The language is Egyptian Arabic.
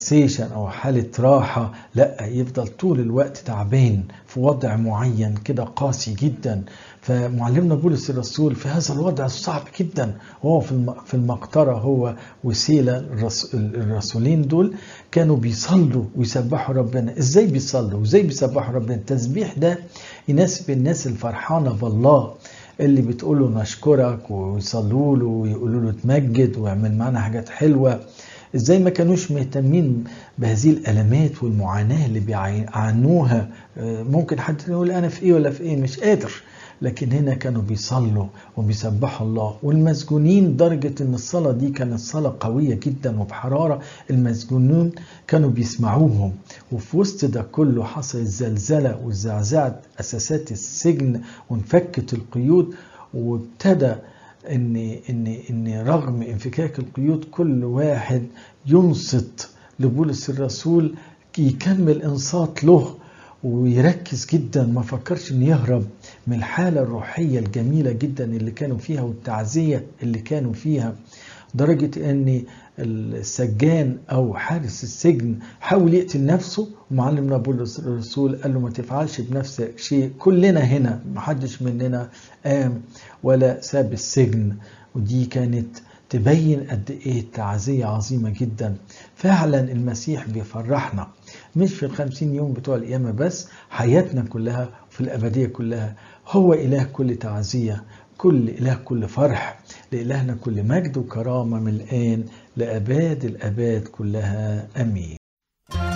ريلاكسيشن او حالة راحة لا يفضل طول الوقت تعبان في وضع معين كده قاسي جدا فمعلمنا بولس الرسول في هذا الوضع الصعب جدا وهو في المقطرة هو وسيلة الرسولين دول كانوا بيصلوا ويسبحوا ربنا ازاي بيصلوا وازاي بيسبحوا ربنا التسبيح ده يناسب الناس الفرحانة بالله اللي بتقول له نشكرك ويصلوا له ويقولوا له تمجد واعمل معانا حاجات حلوه ازاي ما كانوش مهتمين بهذه الالمات والمعاناه اللي بيعانوها ممكن حد يقول انا في ايه ولا في ايه مش قادر لكن هنا كانوا بيصلوا وبيسبحوا الله والمسجونين درجة ان الصلاة دي كانت صلاة قوية جدا وبحرارة المسجونون كانوا بيسمعوهم وفي وسط ده كله حصل الزلزلة وزعزعت اساسات السجن وانفكت القيود وابتدى ان ان ان رغم انفكاك القيود كل واحد ينصت لبولس الرسول يكمل انصات له ويركز جدا ما فكرش انه يهرب من الحالة الروحية الجميلة جدا اللي كانوا فيها والتعزية اللي كانوا فيها درجة ان السجان او حارس السجن حاول يقتل نفسه ومعلمنا بولس الرسول قال له ما تفعلش بنفسك شيء كلنا هنا محدش مننا قام ولا ساب السجن ودي كانت تبين قد ايه التعزية عظيمة جدا فعلا المسيح بيفرحنا مش في الخمسين يوم بتوع القيامة بس حياتنا كلها في الأبدية كلها هو إله كل تعزية كل إله كل فرح لإلهنا كل مجد وكرامة من الآن لأباد الأباد كلها أمين